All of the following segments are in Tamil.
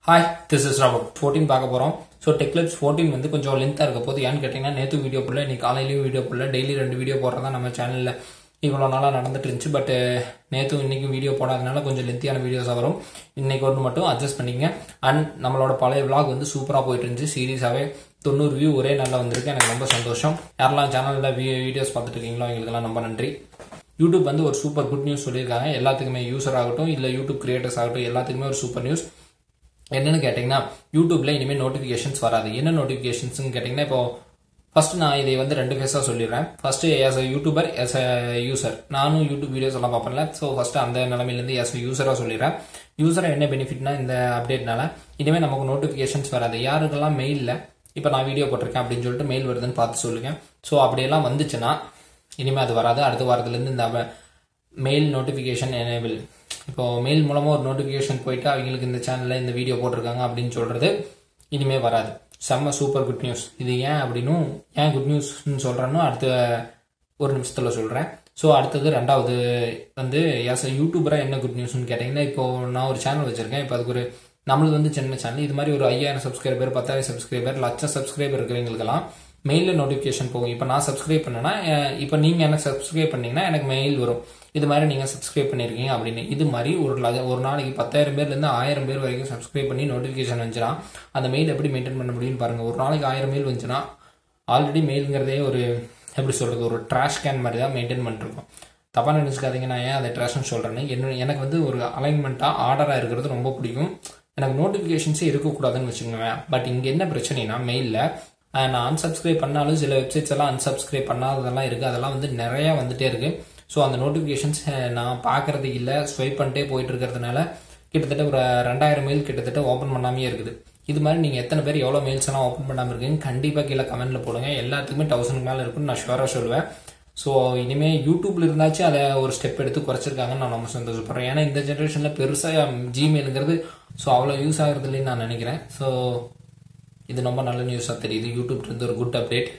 hi this is Robert fourteen பார்க்க போகிறோம் ஸோ டெக்லெட்ஸ் ஃபோர்டீன் வந்து கொஞ்சம் லென்த்தாக இருக்க போது ஏன்னு கேட்டிங்கன்னா நேற்று வீடியோ போடல இன்னைக்கு காலையிலையும் வீடியோ போடல டெய்லி ரெண்டு வீடியோ போடுறதா நம்ம சேனலில் இவ்வளோ நாளாக நடந்துட்டு இருந்துச்சு பட் நேற்று இன்னைக்கும் வீடியோ போடாதனால கொஞ்சம் லென்த்தியான வீடியோஸாக வரும் இன்னைக்கு ஒன்று மட்டும் அட்ஜஸ்ட் பண்ணிங்க அண்ட் நம்மளோட பழைய vlog வந்து சூப்பராக போயிட்டு இருந்துச்சு சீரியஸாகவே தொண்ணூறு வியூ ஒரே நாளில் வந்திருக்கு எனக்கு ரொம்ப சந்தோஷம் யாரெல்லாம் சேனலில் வீடியோஸ் பார்த்துட்டு இருக்கீங்களோ எங்களுக்கெல்லாம் ரொம்ப நன்றி யூடியூப் வந்து ஒரு சூப்பர் குட் நியூஸ் சொல்லியிருக்காங்க எல்லாத்துக்குமே யூசர் ஆகட்டும் இல்லை யூடியூப் கிரியேட்டர்ஸ் ஆகட்டும் எல்லாத்துக்குமே ஒரு சூப்பர் நியூஸ் என்னன்னு கேட்டிங்கன்னா யூடியூப்ல இனிமேல் நோட்டிஃபிகேஷன்ஸ் வராது என்ன நோட்டிஃபிகேஷன்ஸ்னு கேட்டிங்கன்னா இப்போ ஃபர்ஸ்ட் நான் இதை வந்து ரெண்டு ஃபேஸாக சொல்லிடுறேன் first as a YouTuber as a user நானும் யூடியூப் வீடியோஸ் எல்லாம் பார்ப்பேன்ல ஸோ ஃபர்ஸ்ட் அந்த நிலமையிலேருந்து ஆஸ் அ யூசராக சொல்லிடுறேன் யூசராக என்ன பெனிஃபிட்னா இந்த அப்டேட்னால இனிமேல் நமக்கு நோட்டிஃபிகேஷன்ஸ் வராது யாருக்கெல்லாம் மெயிலில் இப்போ நான் வீடியோ போட்டிருக்கேன் அப்படின்னு சொல்லிட்டு மெயில் வருதுன்னு பார்த்து சொல்லுங்க ஸோ அப்படியெல்லாம் வந்துச்சுன்னா இனிமேல் அது வராது அடுத்த வாரத்துலேருந்து இந்த மெயில் நோட்டிஃபிகேஷன் எனேபிள் இப்போ மெயில் மூலமாக ஒரு நோட்டிஃபிகேஷன் போயிட்டு அவங்களுக்கு இந்த சேனலில் இந்த வீடியோ போட்டிருக்காங்க அப்படின்னு சொல்கிறது இனிமே வராது செம்ம சூப்பர் குட் நியூஸ் இது ஏன் அப்படின்னும் ஏன் குட் நியூஸ்னு சொல்கிறேன்னு அடுத்த ஒரு நிமிஷத்தில் சொல்கிறேன் ஸோ அடுத்தது ரெண்டாவது வந்து எஸ் யூடியூபராக என்ன குட் நியூஸ்னு கேட்டிங்கன்னா இப்போ நான் ஒரு சேனல் வச்சுருக்கேன் இப்போ அதுக்கு ஒரு நம்மளுக்கு வந்து சின்ன சேனல் இது மாதிரி ஒரு ஐயாயிரம் சப்ஸ்கிரைபர் பத்தாயிரம் சப்ஸ்கிரைபர் லட்சம் சப்ஸ்கிரைபர் இருக்கிறவங்களுக்கெல்லாம் மெயிலில் நோட்டிஃபிகேஷன் போகும் இப்போ நான் சப்ஸ்கிரைப் பண்ணேன்னா அஹ், இப்போ நீங்கள் எனக்கு சப்ஸ்கிரைப் பண்ணீங்கன்னா எனக்கு மெயில் வரும் இது மாதிரி நீங்கள் சப்ஸ்கிரைப் பண்ணியிருக்கீங்க அப்படின்னு இது மாதிரி ஒரு ல- ஒரு நாளைக்கு பத்தாயிரம் பேர்லேருந்து ஆயிரம் பேர் வரைக்கும் சப்ஸ்கிரைப் பண்ணி நோட்டிஃபிகேஷன் வந்துச்சுன்னா அந்த மெயில் எப்படி மெயின்டைன் பண்ண முடியும்னு பாருங்கள் ஒரு நாளைக்கு ஆயிரம் மெயில் வந்துச்சுன்னா ஆல்ரெடி மெயிலுங்கிறதே ஒரு எப்படி சொல்கிறது ஒரு ட்ராஷ் கேன் மாதிரி தான் மெயின்டைன் பண்ணிருக்கோம் தப்பாக நினச்சிக்காதீங்க நான் ஏன் அதை ட்ராஷ்னு சொல்கிறேன்னு என்ன எனக்கு வந்து ஒரு அலைன்மெண்ட்டாக ஆர்டராக இருக்கிறது ரொம்ப பிடிக்கும் எனக்கு நோட்டிஃபிகேஷன்ஸே இருக்கக்கூடாதுன்னு வச்சுக்கோங்களேன் பட் இங்கே என்ன பிரச்சனைனா மெயிலில் நான் unsubscribe பண்ணாலும் சில வெப்சைட்ஸ் எல்லாம் unsubscribe பண்ணாததெல்லாம் இருக்குது அதெல்லாம் வந்து நிறையா வந்துட்டே இருக்கு ஸோ அந்த நோட்டிஃபிகேஷன்ஸ் நான் பார்க்கறது இல்லை ஸ்வைப் பண்ணிட்டே போயிட்டு இருக்கிறதுனால கிட்டத்தட்ட ஒரு ரெண்டாயிரம் மெயில் கிட்டத்தட்ட ஓப்பன் பண்ணாமே இருக்குது இது மாதிரி நீங்கள் எத்தனை பேர் எவ்வளோ மெயில்ஸ் எல்லாம் ஓப்பன் பண்ணாமல் இருக்கீங்க கண்டிப்பாக கீழே கமெண்ட்டில் போடுங்க எல்லாத்துக்குமே தௌசண்ட் மேலே இருக்குன்னு நான் ஷுவராக சொல்லுவேன் ஸோ இனிமே யூடியூப்ல இருந்தாச்சும் அதை ஒரு ஸ்டெப் எடுத்து குறைச்சிருக்காங்கன்னு நான் ரொம்ப சந்தோஷப்படுறேன் ஏன்னா இந்த ஜென்ரேஷனில் பெருசாக ஜிமெயிலுங்கிறது ஸோ அவ்வளோ யூஸ் ஆகுறது இல்லைன்னு நான் நினைக்கிறேன் ஸோ இது ரொம்ப நல்ல நியூஸாக தெரியுது யூடியூப்ல இருந்து ஒரு good update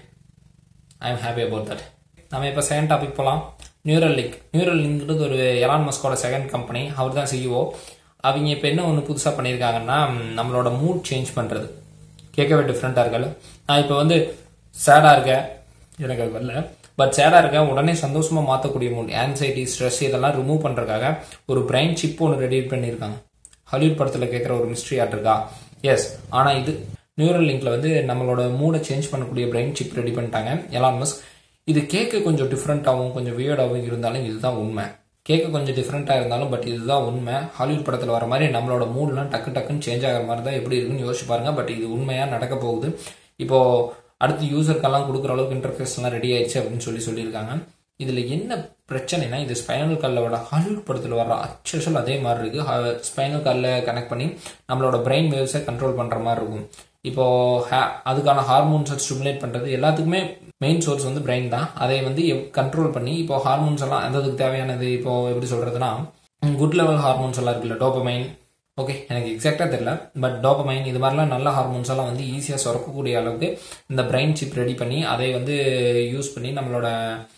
I am happy about that நம்ம இப்போ செகண்ட் டாபிக் போகலாம் நியூரல் லிங்க் நியூரல் லிங்க்ன்றது ஒரு எலான் மஸ்கோட செகண்ட் கம்பெனி அவர் தான் சிஇஓ அவங்க இப்போ என்ன ஒன்று புதுசாக பண்ணியிருக்காங்கன்னா ம், நம்மளோட மூட் சேஞ்ச் பண்ணுறது கேட்கவே டிஃப்ரெண்ட்டாக இருக்கல நான் இப்போ வந்து சேடாக இருக்கேன் எனக்கு அது வரல பட் சேடாக இருக்கேன் உடனே சந்தோஷமா மாற்றக்கூடிய மூட் ஆன்சைட்டி ஸ்ட்ரெஸ் இதெல்லாம் ரிமூவ் பண்ணுறதுக்காக ஒரு பிரைன் சிப் ஒன்று ரெடி பண்ணியிருக்காங்க ஹாலிவுட் படத்தில் கேட்குற ஒரு மிஸ்ட்ரி ஆர்ட் இருக்கா எஸ் ஆனால் இது நியூரல் லிங்க்ல வந்து நம்மளோட மூடை சேஞ்ச் பண்ணக்கூடிய பிரைன் சிப் ரெடி பண்ணிட்டாங்க எலான் மஸ்க் இது கேட்க கொஞ்சம் டிஃப்ரெண்ட்டாகவும் கொஞ்சம் வியர்டாகவும் இருந்தாலும் இதுதான் உண்மை கேட்க கொஞ்சம் டிஃப்ரெண்ட்டாக இருந்தாலும் பட் இதுதான் உண்மை ஹாலிவுட் படத்தில் வர மாதிரி நம்மளோட மூட்லாம் டக்கு டக்குன்னு சேஞ்ச் ஆகிற மாதிரி தான் எப்படி இருக்குன்னு யோசிச்சு பாருங்க பட் இது உண்மையாக நடக்க போகுது இப்போ அடுத்து யூசருக்கெல்லாம் கொடுக்குற அளவுக்கு இன்டர்ஃபேஸ் எல்லாம் ரெடி ஆயிடுச்சு அப்படின்னு சொல்லி சொல்லியிருக்காங்க இதுல என்ன பிரச்சனைனா இது ஸ்பைனல் கார்டில் ஹாலிவுட் படத்தில் வர அச்சல் அதே மாதிரி இருக்கு ஸ்பைனல் கார்டில் கனெக்ட் பண்ணி நம்மளோட பிரெயின் வேவ்ஸை கண்ட்ரோல் பண்ற மாதிரி இருக்கும் இப்போ ha- அதுக்கான ஹார்மோன்ஸை ஸ்டிமுலேட் பண்றது எல்லாத்துக்குமே மெயின் சோர்ஸ் வந்து பிரெயின் தான் அதை வந்து கண்ட்ரோல் பண்ணி இப்போ ஹார்மோன்ஸ் எல்லாம் அந்த அதுக்கு தேவையானது இப்போ எப்படி சொல்றதுன்னா குட் லெவல் ஹார்மோன்ஸ் எல்லாம் இருக்குல்ல டோபமைன் ஓகே எனக்கு எக்ஸாக்டாக தெரியல பட் டோபமைன் இது மாதிரிலாம் நல்ல ஹார்மோன்ஸ் எல்லாம் வந்து ஈஸியாக சுரக்கக்கூடிய அளவுக்கு இந்த பிரெயின் சிப் ரெடி பண்ணி அதை வந்து யூஸ் பண்ணி நம்மளோட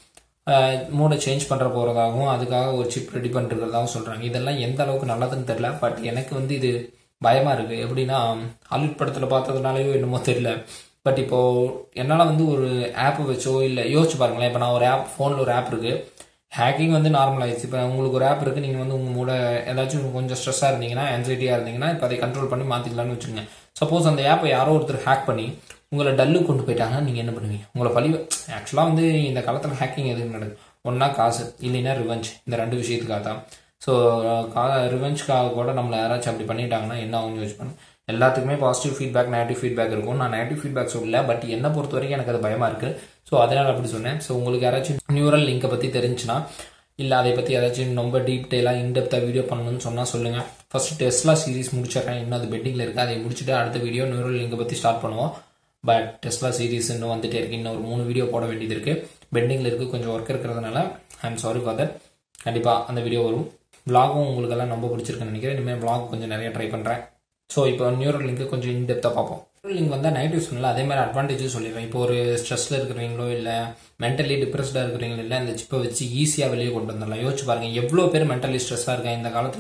மூடை சேஞ்ச் பண்ணுற போகிறதாகவும் அதுக்காக ஒரு சிப் ரெடி பண்ணிருக்கிறதாகவும் சொல்கிறாங்க இதெல்லாம் எந்த அளவுக்கு நல்லதுன்னு தெரியல பட் எனக்கு வந்து இது பயமாக இருக்குது எப்படின்னா ஹாலிவுட் படத்தில் பார்த்ததுனாலயோ என்னமோ தெரியல பட் இப்போ என்னால் வந்து ஒரு ஆப் வச்சோ இல்லை யோசிச்சு பாருங்களேன் இப்போ நான் ஒரு ஆப் ஃபோனில் ஒரு ஆப் இருக்குது ஹேக்கிங் வந்து நார்மல் ஆயிடுச்சு இப்போ உங்களுக்கு ஒரு ஆப் இருக்குது நீங்கள் வந்து உங்கள் மூட ஏதாச்சும் கொஞ்சம் ஸ்ட்ரெஸ்ஸாக இருந்தீங்கன்னா ஆன்சைட்டியாக இருந்தீங்கன்னா இப்போ அதை கண்ட்ரோல் பண்ணி மாற்றிக்கலாம்னு வச்சுக்கோங்க சப்போஸ் அந்த ஆப்பை யாரோ ஒருத்தர் ஹேக் பண்ணி உங்களை டல்லு கொண்டு போயிட்டாங்கன்னா நீங்கள் என்ன பண்ணுவீங்க உங்களை பழி ஆக்சுவலாக வந்து இந்த காலத்தில் ஹேக்கிங் எதுக்கு நடக்குது ஒன்றா காசு இல்லைன்னா ரிவெஞ்ச் இந்த ரெண்டு விஷயத்துக்காக தான் ஸோ ரிவெஞ்ச்காக கூட நம்மளை யாராச்சும் அப்படி பண்ணிட்டாங்கன்னா என்ன ஆகும்னு யோசிச்சு பண்ணுங்க எல்லாத்துக்குமே பாசிட்டிவ் ஃபீட்பேக் நெகட்டிவ் ஃபீட்பேக் இருக்கும் நான் நெகட்டிவ் ஃபீட்பேக் சொல்லல பட் என்னை பொறுத்த வரைக்கும் எனக்கு அது பயமா இருக்கு ஸோ அதனால அப்படி சொன்னேன் ஸோ உங்களுக்கு யாராச்சும் நியூரல் லிங்கை பற்றி தெரிஞ்சுன்னா இல்லை அதை பற்றி ஏதாச்சும் ரொம்ப டீட்டெயிலாக இன்டெப்த்தாக வீடியோ பண்ணணும்னு சொன்னால் சொல்லுங்கள் ஃபர்ஸ்ட் டெஸ்லா சீரிஸ் முடிச்சிடுறேன் இன்னும் அது பெட்டிங்கில் இருக்குது அதை முடிச்சுட்டு அடுத்த வீடியோ நியூரல் லிங்கை பற்றி ஸ்டார்ட் பண்ணுவோம் பட் டெஸ்லா சீரிஸ் இன்னும் வந்துட்டே இருக்கு இன்னும் ஒரு மூணு வீடியோ போட வேண்டியது இருக்கு பெண்டிங்கில் இருக்கு கொஞ்சம் ஒர்க் இருக்கிறதுனால I am sorry for that கண்டிப்பாக அந்த வீடியோ வரும் விளாகும் உங்களுக்கு எல்லாம் ரொம்ப பிடிச்சிருக்குன்னு நினைக்கிறேன் இனிமேல் vlog கொஞ்சம் நிறைய ட்ரை பண்ணுறேன் ஸோ இப்போ நியூரல் லிங்க் கொஞ்சம் இன்டெப்த்தாக பார்ப்போம் நியூரல் லிங்க் வந்து நெகட்டிவ் சொன்னல அதே மாதிரி அட்வான்டேஜும் சொல்லிடுறேன் இப்போ ஒரு ஸ்ட்ரெஸ்ல இருக்கிறவங்களோ இல்லை மென்டலி டிப்ரெஸ்டாக இருக்கிறவங்களோ இல்லை இந்த சிப்பை வச்சு ஈஸியாக வெளியே கொண்டு வந்துடலாம் யோசிச்சு பாருங்க எவ்வளோ பேர் மென்டலி ஸ்ட்ரெஸ்ஸாக இருக்காங்க இந்த காலத்தில்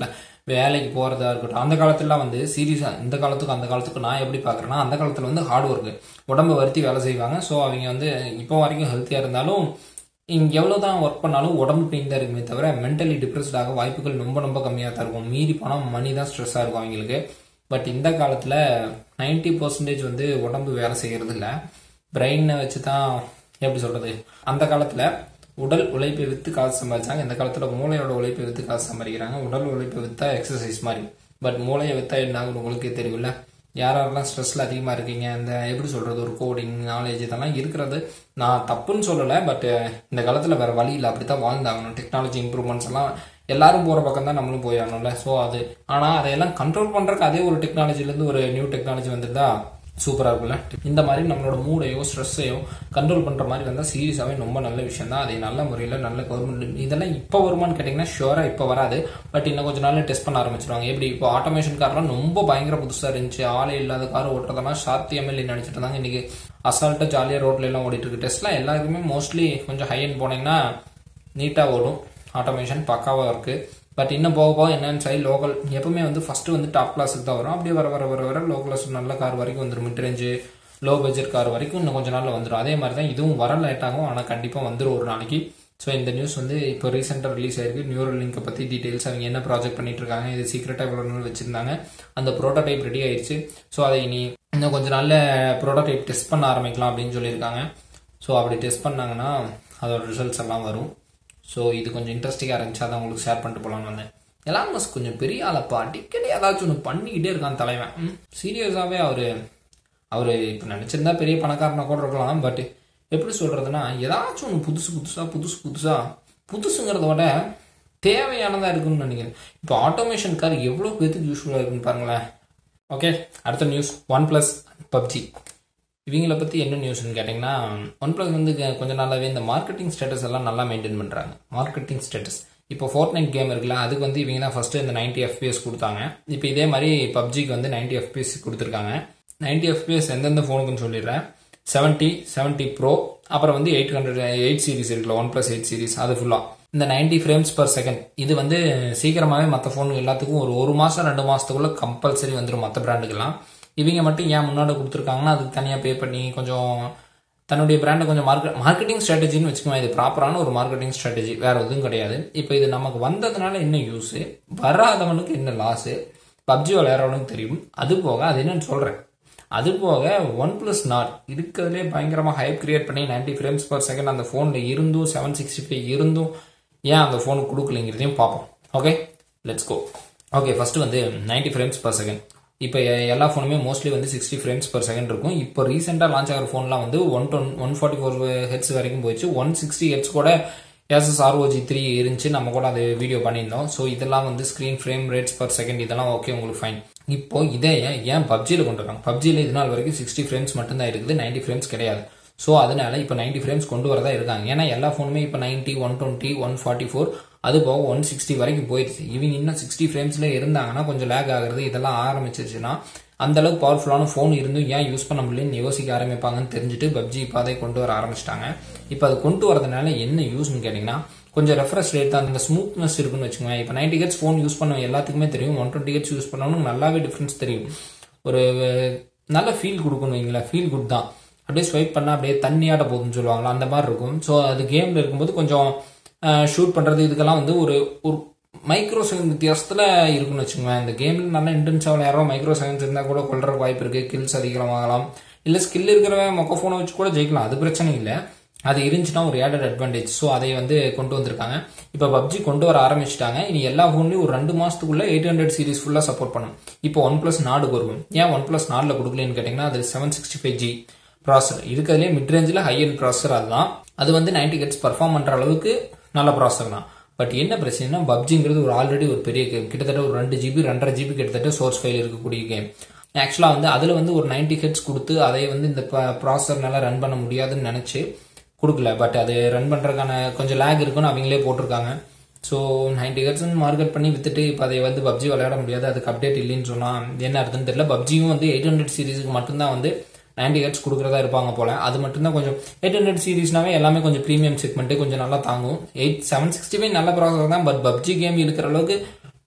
வேலைக்கு போகிறதா இருக்கட்டும் அந்த காலத்துலலாம் வந்து சீரியஸாக இந்த காலத்துக்கு அந்த காலத்துக்கு நான் எப்படி பார்க்குறேன்னா அந்த காலத்தில் வந்து ஹார்ட் ஒர்க்கு உடம்பை வருத்தி வேலை செய்வாங்க ஸோ அவங்க வந்து இப்போ வரைக்கும் ஹெல்த்தியாக இருந்தாலும் இங்கே எவ்வளோ தான் ஒர்க் பண்ணாலும் உடம்பு பெயின் தான் இருக்குமே தவிர மென்டலி டிப்ரெஸ்டாக வாய்ப்புகள் ரொம்ப ரொம்ப கம்மியாக தான் இருக்கும் மீறி போனால் மணி தான் ஸ்ட்ரெஸ்ஸாக இருக்கும் அவங்களுக்கு பட் இந்த காலத்தில் நைன்டி பர்சன்டேஜ் வந்து உடம்பு வேலை செய்கிறது இல்லை பிரெயினை வச்சு தான் எப்படி சொல்கிறது அந்த காலத்தில் உடல் உழைப்பை விற்று காசு சம்பாதிச்சாங்க இந்த காலத்தில் மூளையோட உழைப்பை விற்று காசு சம்பாதிக்கிறாங்க உடல் உழைப்பை விற்றா எக்ஸசைஸ் மாதிரி பட் மூளையை விற்றா என்ன ஆகும் உங்களுக்கே தெரியும்ல யாரெல்லாம் ஸ்ட்ரெஸ்ல அதிகமாக இருக்கீங்க இந்த எப்படி சொல்கிறது ஒரு கோடிங் நாலேஜ் இதெல்லாம் இருக்கிறது நான் தப்புன்னு சொல்லலை பட் இந்த காலத்தில் வேற வழி இல்லை அப்படி தான் வாழ்ந்தாகணும் டெக்னாலஜி இம்ப்ரூவ்மெண்ட்ஸ் எல்லாம் எல்லாரும் போகிற பக்கம் தான் நம்மளும் போயாகணும்ல ஸோ அது ஆனால் அதையெல்லாம் கண்ட்ரோல் பண்ணுறதுக்கு அதே ஒரு டெக்னாலஜிலேருந்து ஒரு நியூ டெக்னாலஜி வந்துருந்தா சூப்பராக இருக்கும்ல இந்த மாதிரி நம்மளோட மூடையோ ஸ்ட்ரெஸ்ஸையோ கண்ட்ரோல் பண்ணுற மாதிரி வந்தால் சீரியஸாகவே ரொம்ப நல்ல விஷயம் தான் அதை நல்ல முறையில் நல்ல கவர்மெண்ட் இதெல்லாம் இப்போ வருமானு கேட்டிங்கன்னா ஷுவராக இப்போ வராது பட் இன்னும் கொஞ்ச நாள் டெஸ்ட் பண்ண ஆரம்பிச்சிருவாங்க எப்படி இப்போ ஆட்டோமேஷன் கார்லாம் ரொம்ப பயங்கர புதுசாக இருந்துச்சு ஆளே இல்லாத கார் ஓட்டுறதெல்லாம் சாத்தியமே இல்லை நினச்சிட்டு இருந்தாங்க இன்னைக்கு அசால்ட்டாக ஜாலியாக ரோட்ல எல்லாம் ஓடிட்டு இருக்கு டெஸ்ட்லாம் எல்லாருக்குமே மோஸ்ட்லி கொஞ்சம் ஹை அண்ட் போனீங்கன்னா நீட்டாக ஓடும் ஆட்டோமேஷன் பக்காவாக இருக்குது பட் இன்னும் போக போக என்னன்னு சரி லோக்கல் எப்பவுமே வந்து ஃபர்ஸ்ட் வந்து டாப் கிளாஸுக்கு தான் வரும் அப்படியே வர வர வர வர லோ கிளாஸ் நல்ல கார் வரைக்கும் வந்துடும் mid range low budget car வரைக்கும் இன்னும் கொஞ்ச நாள்ல வந்துடும் அதே மாதிரி தான் இதுவும் வர லேட் ஆகும் ஆனால் கண்டிப்பாக வந்துடும் ஒரு நாளைக்கு ஸோ இந்த நியூஸ் வந்து இப்போ ரீசெண்டாக ரிலீஸ் ஆயிருக்கு நியூரல் லிங்கை பற்றி டீட்டெயில்ஸ் அவங்க என்ன ப்ராஜெக்ட் பண்ணிட்டு இருக்காங்க இது சீக்கிரட்டாக இவ்வளோ நாள் வச்சிருந்தாங்க அந்த ப்ரோட்டோடைப் ரெடி ஆயிடுச்சு ஸோ அதை இனி இன்னும் கொஞ்ச நாள்ல ப்ரோட்டோடைப் டெஸ்ட் பண்ண ஆரம்பிக்கலாம் அப்படின்னு சொல்லியிருக்காங்க ஸோ அப்படி டெஸ்ட் பண்ணாங்கன்னா அதோட ரிசல்ட்ஸ் எல்லாம் வரும் ஸோ இது கொஞ்சம் இன்ட்ரெஸ்டிங்காக இருந்துச்சு அதான் உங்களுக்கு ஷேர் பண்ணிட்டு போகலான்னு வந்தேன் எலான் மஸ்க் கொஞ்சம் பெரிய ஆளப்பா அடிக்கடி ஏதாச்சும் ஒன்று பண்ணிக்கிட்டே இருக்கான் தலைவன் சீரியஸாகவே அவர் அவர் இப்போ நினச்சிருந்தா பெரிய பணக்காரனா கூட இருக்கலாம் பட் எப்படி சொல்கிறதுனா ஏதாச்சும் ஒன்று புதுசு புதுசாக புதுசு புதுசாக புதுசுங்கிறத விட தேவையானதாக இருக்குன்னு நினைக்கிறேன் இப்போ ஆட்டோமேஷன் கார் எவ்வளோ பேத்துக்கு யூஸ்ஃபுல்லாக இருக்குன்னு பாருங்களேன் ஓகே அடுத்த நியூஸ் ஒன் ப்ளஸ் பப்ஜி இவங்கள பற்றி என்ன நியூஸ்னு கேட்டிங்கன்னா ஒன் ப்ளஸ் வந்து கொஞ்ச நாளாகவே இந்த மார்க்கெட்டிங் ஸ்டேட்டஸ் எல்லாம் நல்லா மெயின்டைன் பண்ணுறாங்க மார்க்கெட்டிங் ஸ்டேட்டஸ் இப்போ ஃபோர்ட் நைட் கேம் இருக்குல்ல அதுக்கு வந்து இவங்க தான் ஃபஸ்ட்டு இந்த நைன்டி எஃபிஎஸ் கொடுத்தாங்க இப்போ இதே மாதிரி பப்ஜிக்கு வந்து நைன்டி எஃபிஎஸ் கொடுத்துருக்காங்க நைன்டி எஃபிஎஸ் எந்தெந்த ஃபோனுக்குன்னு சொல்லிடுறேன் செவன்ட்டி செவன்ட்டி ப்ரோ அப்புறம் வந்து எயிட் ஹண்ட்ரட் எயிட் சீரிஸ் இருக்குல்ல ஒன் ப்ளஸ் எயிட் சீரிஸ் அது ஃபுல்லாக இந்த நைன்டி ஃப்ரேம்ஸ் பர் செகண்ட் இது வந்து சீக்கிரமாகவே மற்ற ஃபோன் எல்லாத்துக்கும் ஒரு ஒரு மாதம் ரெண்டு மாதத்துக்குள்ள கம்பல்சரி வந்துடும் மற்ற பிராண்டுக்கெல்லாம் இவங்க மட்டும் ஏன் முன்னாடி கொடுத்துருக்காங்கன்னா அதுக்கு தனியாக பே பண்ணி கொஞ்சம் தன்னுடைய பிராண்டை கொஞ்சம் மார்க்கெட் மார்க்கெட்டிங் ஸ்ட்ராட்டஜின்னு வச்சுக்கோங்க இது ப்ராப்பரான ஒரு மார்க்கெட்டிங் ஸ்ட்ராட்டஜி வேற எதுவும் கிடையாது இப்போ இது நமக்கு வந்ததுனால என்ன யூஸ் வராதவனுக்கு என்ன லாஸு பப்ஜி விளையாடுறவனுக்கு தெரியும் அது போக அது என்னன்னு சொல்றேன் அது போக ஒன் பிளஸ் நாட் இருக்கிறதுலே பயங்கரமாக ஹைப் கிரியேட் பண்ணி நைன்டி ஃப்ரேம்ஸ் பர் செகண்ட் அந்த ஃபோனில் இருந்தும் செவன் சிக்ஸ்டி ஃபைவ் இருந்தும் ஏன் அந்த ஃபோனுக்கு கொடுக்கலைங்கிறதையும் பார்ப்போம் okay let's go okay first வந்து நைன்டி ஃப்ரேம்ஸ் பர் செகண்ட் இப்போ எல்லா ஃபோனுமே மோஸ்ட்லி வந்து சிக்ஸ்டி ஃப்ரேம்ஸ் பர் செகண்ட் இருக்கும் இப்போ ரீசெண்டாக லான்ச் ஆகிற ஃபோன்லாம் வந்து one twenty one forty four hertz வரைக்கும் போயிடுச்சு ஒன் சிக்ஸ்டி ஹெட்ஸ் கூட எஸ்எஸ் ஆர்ஓஜி த்ரீ இருந்துச்சு நம்ம கூட அது வீடியோ பண்ணியிருந்தோம் ஸோ இதெல்லாம் வந்து screen frame rates per second இதெல்லாம் ஓகே உங்களுக்கு ஃபைன் இப்போ இதே ஏன் பப்ஜியில் கொண்டு வராங்க பப்ஜியில் இது நாள் வரைக்கும் சிக்ஸ்டி ஃப்ரேம்ஸ் மட்டும்தான் இருக்குது நைன்டி ஃப்ரேம்ஸ் கிடையாது ஸோ அதனால இப்போ நைன்டி ஃப்ரேம்ஸ் கொண்டு வரதா இருக்காங்க ஏன்னா எல்லா ஃபோனுமே இப்போ ninety one twenty one forty four அது போக ஒன் சிக்ஸ்டி வரைக்கும் போயிடுச்சு இவங்க இன்னும் சிக்ஸ்டி ஃப்ரேம்ஸ்ல இருந்தாங்கன்னா கொஞ்சம் லேக் ஆகுறது இதெல்லாம் ஆரம்பிச்சிருச்சுன்னா அந்த அளவுக்கு பவர்ஃபுல்லான ஃபோன் இருந்தும் ஏன் யூஸ் பண்ண முடியலன்னு யோசிக்க ஆரம்பிப்பாங்கன்னு தெரிஞ்சுட்டு பப்ஜி இப்போ அதை கொண்டு வர ஆரம்பிச்சிட்டாங்க இப்போ அது கொண்டு வரதுனால என்ன யூஸ்னு கேட்டிங்கன்னா கொஞ்சம் ரெஃப்ரெஷ் ரேட் தான் அந்த ஸ்மூத்னஸ் இருக்குன்னு வச்சுக்கோங்க இப்போ நைன்டி ஹெட்ஸ் ஃபோன் யூஸ் பண்ண எல்லாத்துக்குமே தெரியும் ஒன் டுவெண்ட்டி ஹெட்ஸ் யூஸ் பண்ணவனுக்கு நல்லாவே டிஃப்ரென்ஸ் தெரியும் ஒரு நல்ல ஃபீல் கொடுக்கணும் வைங்களேன் ஃபீல் குட் தான் அப்படியே ஸ்வைப் பண்ணால் அப்படியே தண்ணியாட போகுதுன்னு சொல்லுவாங்களா அந்த மாதிரி இருக்கும் ஸோ அது கேமில் இருக்கும்போது கொஞ்சம் ஷூட் பண்ணுறது இதுக்கெல்லாம் வந்து ஒரு ஒரு மைக்ரோ செகண்ட் வித்தியாசத்தில் இருக்குன்னு வச்சுக்கோங்களேன் இந்த கேமில் நல்லா இன்டென்ஸாக விளையாடுறோம் மைக்ரோ செகண்ட்ஸ் இருந்தால் கூட கொள்ற வாய்ப்பு இருக்குது கில்ஸ் அதிகமாகலாம் இல்லை ஸ்கில் இருக்கிறவன் மொக்க ஃபோனை வச்சு கூட ஜெயிக்கலாம் அது பிரச்சனை இல்லை அது இருந்துச்சுன்னா ஒரு ஏடட் அட்வான்டேஜ் ஸோ அதை வந்து கொண்டு வந்திருக்காங்க இப்போ பப்ஜி கொண்டு வர ஆரம்பிச்சிட்டாங்க இனி எல்லா ஃபோன்லையும் ஒரு ரெண்டு மாசத்துக்குள்ள எயிட் ஹண்ட்ரட் சீரிஸ் ஃபுல்லாக சப்போர்ட் பண்ணும் இப்போ ஒன் பிளஸ் நாடு வரும் ஏன் ஒன் பிளஸ் நாடில் கொடுக்கலன்னு கேட்டிங்கன்னா அது செவன் சிக்ஸ்டி ஃபைவ் ஜி ப்ராசர் இருக்கிறதுலே மிட் ரேஞ்சில் ஹை அண்ட் ப்ராசர் அதுதான் அது வந்து நைன்டி ஹெட்ஸ் பர்ஃபார்ம் பண்ணுற அளவுக்கு நல்ல ப்ராசர் தான் பட் என்ன பிரச்சனைனா பப்ஜிங்கிறது ஒரு ஆல்ரெடி ஒரு பெரிய கேம் கிட்டத்தட்ட ஒரு ரெண்டு ஜிபி ரெண்டரை ஜிபி கிட்டத்தட்ட சோர்ஸ் ஃபைல் இருக்கக்கூடிய கேம் ஆக்சுவலாக வந்து அதில் வந்து ஒரு நைன்டி ஹெட்ஸ் கொடுத்து அதை வந்து இந்த ப்ராசர்னால ரன் பண்ண முடியாதுன்னு நினச்சி கொடுக்கல பட் அது ரன் பண்ணுறதுக்கான கொஞ்சம் லேக் இருக்குன்னு அவங்களே போட்டிருக்காங்க ஸோ நைன்டி ஹெட்ஸ்னு மார்க்கெட் பண்ணி வித்துட்டு இப்போ அதை வந்து பப்ஜி விளையாட முடியாது அதுக்கு அப்டேட் இல்லைன்னு சொன்னால் என்ன அர்த்தம்னு தெரியல பப்ஜியும் வந்து எயிட் ஹண்ட்ரட் சீரீஸுக்கு மட்டும்தான் வந்து நைன்டி ஹெட்ஸ் கொடுக்குறதா இருப்பாங்க போல அது மட்டும்தான் கொஞ்சம் எயிட் ஹண்ட்ரட் சீரீஸ்னாவே எல்லாமே கொஞ்சம் ப்ரீமியம் செக்மெண்ட்டு கொஞ்சம் நல்லா தாங்கும் எயிட் செவன் சிக்ஸ்டி ஃபைவ் நல்ல ப்ராசஸ் தான் பட் பப்ஜி கேம் இருக்கிற அளவுக்கு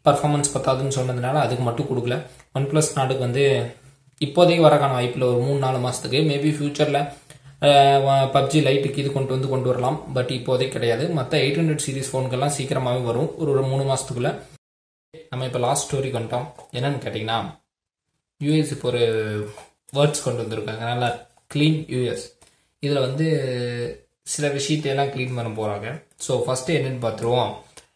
பர்ஃபார்மன்ஸ் பத்தாதுன்னு சொன்னதுனால அதுக்கு மட்டும் கொடுக்கல ஒன் ப்ளஸ் நாட்டுக்கு வந்து இப்போதைக்கு வரக்கான வாய்ப்பில் ஒரு மூணு நாலு மாதத்துக்கு மேபி ஃபியூச்சரில் பப்ஜி லைட்டுக்கு இது கொண்டு வந்து கொண்டு வரலாம் பட் இப்போதைக்கு கிடையாது மற்ற எயிட் ஹண்ட்ரட் சீரிஸ் ஃபோனுக்கெல்லாம் சீக்கிரமாகவே வரும் ஒரு ஒரு மூணு மாதத்துக்குள்ள நம்ம இப்போ லாஸ்ட் ஸ்டோரி வந்துட்டோம் என்னன்னு கேட்டிங்கன்னா யூஎஸ் இப்போ ஒரு வேர்ட்ஸ் கொண்டு வந்திருக்காங்க நல்லா க்ளீன் யூஎஸ் இதில் வந்து சில விஷயத்தையெல்லாம் க்ளீன் பண்ண போகிறாங்க ஸோ ஃபஸ்ட்டு என்னென்னு பார்த்துருவோம்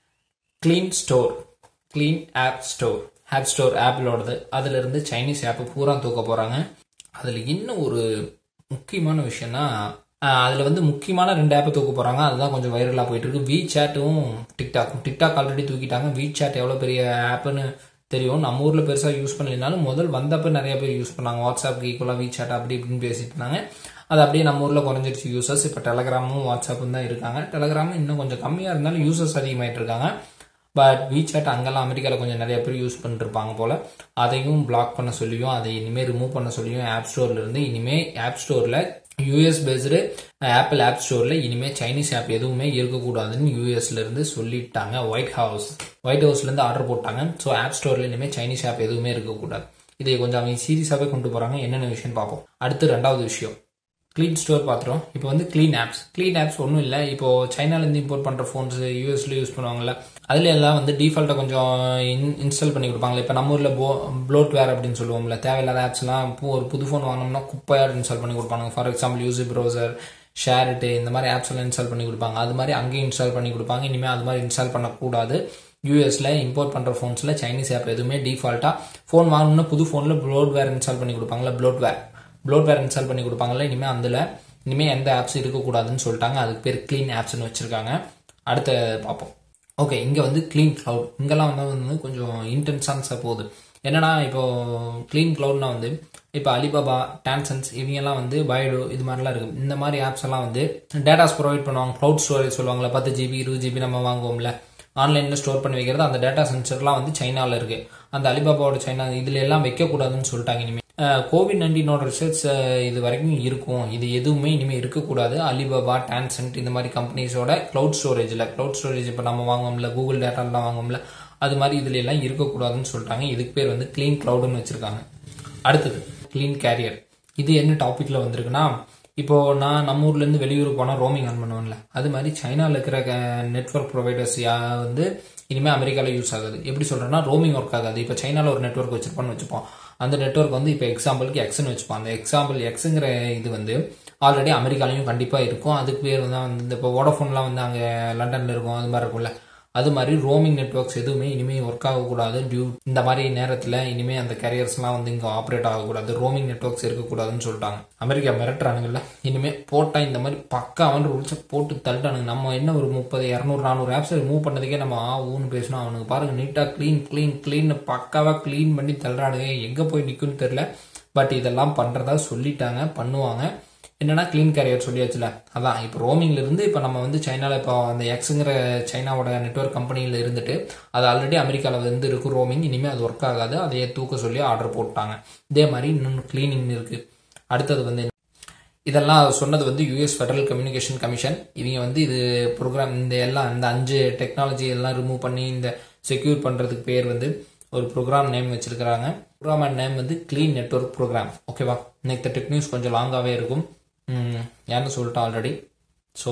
clean store clean app store app store ஆப்பிளோடது அதிலிருந்து சைனீஸ் ஆப்பு பூரா தூக்க போகிறாங்க அதில் இன்னும் ஒரு முக்கியமான விஷயம்னா அதில் வந்து முக்கியமான ரெண்டு ஆப்பை தூக்க போகிறாங்க அதுதான் கொஞ்சம் வைரலாக போயிட்டு இருக்கு வி சேட்டும் டிக்டாக்கும் டிக்டாக் ஆல்ரெடி தூக்கிட்டாங்க வி சேட் எவ்வளோ பெரிய ஆப்புன்னு தெரியும் நம்ம ஊரில் பெருசாக யூஸ் பண்ணலைனாலும் முதல் வந்தப்போ நிறைய பேர் யூஸ் பண்ணாங்க வாட்ஸ்அப்க்கு ஈக்குவலாக வி சேட் அப்படி இப்படின்னு பேசிட்டு இருந்தாங்க அது அப்படியே நம்ம ஊரில் குறைஞ்சிருச்சு யூசர்ஸ் இப்போ டெலகிராமும் வாட்ஸ்அப்பும் தான் இருக்காங்க டெலகிராமும் இன்னும் கொஞ்சம் கம்மியாக இருந்தாலும் யூசர்ஸ் அதிகமாயிட்டு இருக்காங்க பட் வீசாட் அங்கெல்லாம் அமெரிக்காவில் கொஞ்சம் நிறைய பேர் யூஸ் பண்ணிருப்பாங்க போல் அதையும் பிளாக் பண்ண சொல்லியும் அதை இனிமேல் ரிமூவ் பண்ண சொல்லியும் ஆப் ஸ்டோர்ல இருந்து இனிமேல் ஆப் ஸ்டோரில் யூஎஸ் பேஸ்டு ஆப்பிள் ஆப் ஸ்டோரில் இனிமேல் சைனீஸ் ஆப் எதுவுமே இருக்கக்கூடாதுன்னு யூஎஸ்ல இருந்து சொல்லிட்டாங்க ஒயிட் ஹவுஸ் ஒயிட் ஹவுஸ்லேருந்து ஆர்டர் போட்டாங்க ஸோ ஆப் ஸ்டோரில் இனிமேல் சைனீஸ் ஆப் எதுவுமே இருக்கக்கூடாது இதை கொஞ்சம் அவங்க சீரியஸாகவே கொண்டு போகிறாங்க என்னென்ன விஷயம் பார்ப்போம் அடுத்து ரெண்டாவது விஷயம் க்ளீன் ஸ்டோர் பார்த்துரும் இப்போ வந்து க்ளீன் ஆப்ஸ் க்ளீன் ஆப்ஸ் ஒன்றும் இல்லை இப்போ சைனாலேருந்து இம்போர்ட் பண்ணுற ஃபோன்ஸ் யூஎஸ்ல யூஸ் பண்ணுவாங்கல்ல அதில் எல்லாம் வந்து டிஃபால்ட்டாக கொஞ்சம் இன் இன்ஸ்டால் பண்ணி கொடுப்பாங்களே இப்போ நம்ம ஊரில் போ ப்ளோட் வேர் அப்படின்னு சொல்லுவோம்ல தேவையில்லாத ஆப்ஸ்லாம் இப்போ ஒரு புது ஃபோன் வாங்கினோம்னா குப்பையாக இன்ஸ்டால் பண்ணி கொடுப்பாங்க for example UC browser SHAREit இந்த மாதிரி ஆப்ஸ் எல்லாம் இன்ஸ்டால் பண்ணி கொடுப்பாங்க அது மாதிரி அங்கேயும் இன்ஸ்டால் பண்ணி கொடுப்பாங்க இனிமேல் அது மாதிரி இன்ஸ்டால் பண்ணக்கூடாது யூஎஸ்ல இம்போர்ட் பண்ணுற ஃபோன்ஸில் சைனீஸ் ஆப் எதுவுமே டிஃபால்ட்டாக ஃபோன் வாங்கணும்னா புது ஃபோனில் ப்ளோட் வேர் இன்ஸ்டால் பண்ணி கொடுப்பாங்களா ப்ளோட் வேர் ப்ளோட் வேர் இன்ஸ்டால் பண்ணி கொடுப்பாங்கல்ல இனிமேல் அதில் இனிமேல் எந்த ஆப்ஸ் இருக்கக்கூடாதுன்னு சொல்லிட்டாங்க அதுக்கு பேர் க்ளீன் ஆப்ஸ்னு வச்சுருக்காங்க அடுத்த பார்ப்போம் ஓகே இங்கே வந்து க்ளீன் க்ளவுட் இங்கெல்லாம் வந்து வந்து கொஞ்சம் இன்டென்ஸான்ஸாக போகுது என்னன்னா இப்போ க்ளீன் க்ளவுட்னா வந்து இப்போ அலிபாபா டான்சன்ஸ் இவங்கெல்லாம் வந்து பயோடோ இது மாதிரிலாம் இருக்குது இந்த மாதிரி ஆப்ஸ் எல்லாம் வந்து டேட்டாஸ் ப்ரொவைட் பண்ணுவாங்க க்ளவுட் ஸ்டோரேஜ் சொல்லுவாங்களே பத்து ஜிபி இருபது ஜிபி நம்ம வாங்குவோம்ல ஆன்லைனில் ஸ்டோர் பண்ணி வைக்கிறது அந்த டேட்டா சென்சர்லாம் வந்து சைனாவில் இருக்குது அந்த அலிபாபாவோட சைனா இதில் எல்லாம் வைக்கக்கூடாதுன்னு சொல்லிட்டாங்க இனிமேல் கோவிட் நைன்டீனோட ரிசல்ட்ஸ் இது வரைக்கும் இருக்கும் இது எதுவுமே இனிமேல் இருக்கக்கூடாது அலிபாபா டான்சென்ட் இந்த மாதிரி கம்பெனிஸோட க்ளவுட் ஸ்டோரேஜில் க்ளவுட் ஸ்டோரேஜ் இப்போ நம்ம வாங்குவோம்ல கூகுள் டேட்டாலாம் வாங்குவோம்ல அது மாதிரி இதுல எல்லாம் இருக்கக்கூடாதுன்னு சொல்லிட்டாங்க இதுக்கு பேர் வந்து க்ளீன் க்ளவுடுன்னு வச்சிருக்காங்க அடுத்தது க்ளீன் கேரியர் இது என்ன டாபிக்ல வந்திருக்குன்னா இப்போ நான் நம்ம ஊர்ல இருந்து வெளியூர் போனா ரோமிங் ஆன் பண்ணுவேன்ல அது மாதிரி சைனால இருக்கிற நெட்ஒர்க் ப்ரொவைடர்ஸ் வந்து இனிமே அமெரிக்கால யூஸ் ஆகுது எப்படி சொல்றேன்னா ரோமிங் ஒர்க் ஆகாது இப்போ சைனால ஒரு நெட்ஒர்க் வச்சிருப்போம்னு வச்சுப்போம் அந்த நெட்ஒர்க் வந்து இப்போ எக்ஸாம்பிளுக்கு எக்ஸ்னு வச்சுப்போம் அந்த எக்ஸாம்பிள் எக்ஸுங்கிற இது வந்து ஆல்ரெடி அமெரிக்காலையும் கண்டிப்பாக இருக்கும் அதுக்கு பேர் தான் வந்து இப்போ வோடஃபோன்லாம் வந்து அங்கே லண்டனில் இருக்கும் அது மாதிரி இருக்கும்ல அது மாதிரி ரோமிங் நெட்ஒர்க்ஸ் எதுவுமே இனிமேல் ஒர்க் ஆகக்கூடாது டியூ இந்த மாதிரி நேரத்தில் இனிமேல் அந்த கேரியர்ஸ்லாம் வந்து இங்கே ஆப்ரேட் ஆகக்கூடாது ரோமிங் நெட்ஒர்க்ஸ் இருக்கக்கூடாதுன்னு சொல்லிட்டாங்க அமெரிக்கா மிரட்டுறானுங்கல்ல இனிமேல் போட்டால் இந்த மாதிரி பக்காவான ரூல்ஸை போட்டு தள்ளிட்டானுங்க நம்ம என்ன ஒரு முப்பது இரநூறு நானூறு ஆப்ஸ் மூவ் பண்ணதுக்கே நம்ம ஆ ஊன்னு பேசணும் அவனுக்கு பாருங்க நீட்டாக க்ளீன் க்ளீன் க்ளீன் பக்காவாக க்ளீன் பண்ணி தள்ளுறானுங்க எங்கே போய் நிற்குன்னு தெரில பட் இதெல்லாம் பண்ணுறதா சொல்லிட்டாங்க பண்ணுவாங்க என்னன்னா க்ளீன் கேரியர் சொல்லியாச்சுல அதான் இப்போ ரோமிங்ல இருந்து இப்போ நம்ம வந்து சைனால இப்போ அந்த எக்ஸுங்கிற சைனாவோட நெட்ஒர்க் கம்பெனியில் இருந்துட்டு அது ஆல்ரெடி அமெரிக்காவில் வந்து இருக்கு ரோமிங் இனிமேல் அது ஒர்க் ஆகாது அதையே தூக்க சொல்லி ஆர்டர் போட்டாங்க இதே மாதிரி இன்னொன்று க்ளீனிங் இருக்கு அடுத்தது வந்து இதெல்லாம் சொன்னது வந்து யூஎஸ் ஃபெடரல் கம்யூனிகேஷன் கமிஷன் இவங்க வந்து இது ப்ரோக்ராம் இந்த எல்லாம் இந்த அஞ்சு டெக்னாலஜி எல்லாம் ரிமூவ் பண்ணி இந்த செக்யூர் பண்ணுறதுக்கு பேர் வந்து ஒரு ப்ரோக்ராம் நேம் வச்சிருக்கிறாங்க ப்ரோக்ராம் அண்ட் நேம் வந்து க்ளீன் நெட்ஒர்க் ப்ரோக்ராம் ஓகேவா இன்னைக்கு டெக் நியூஸ் கொஞ்சம் லாங்காகவே இருக்கும் யாருன்னு சொல்லிட்டேன் ஆல்ரெடி ஸோ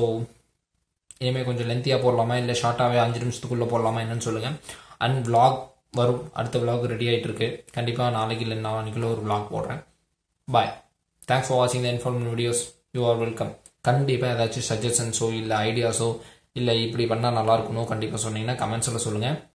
இனிமேல் கொஞ்சம் லென்த்தியாக போடலாமா இல்லை ஷார்ட்டாகவே அஞ்சு நிமிஷத்துக்குள்ளே போடலாமா என்னன்னு சொல்லுங்கள் அண்ட் vlog வரும் அடுத்த vlog ரெடி ஆகிட்டு இருக்கு கண்டிப்பாக நாளைக்கு இல்லை நாளைக்குள்ள ஒரு vlog போடுறேன் பாய் தேங்க்ஸ் ஃபார் வாட்சிங் the informative videos you are welcome கண்டிப்பாக ஏதாச்சும் சஜஷன்ஸோ இல்லை ஐடியாஸோ இல்லை இப்படி பண்ணால் நல்லா இருக்கணும் கண்டிப்பாக சொன்னீங்கன்னா கமெண்ட்ஸில் சொல்லுங்கள்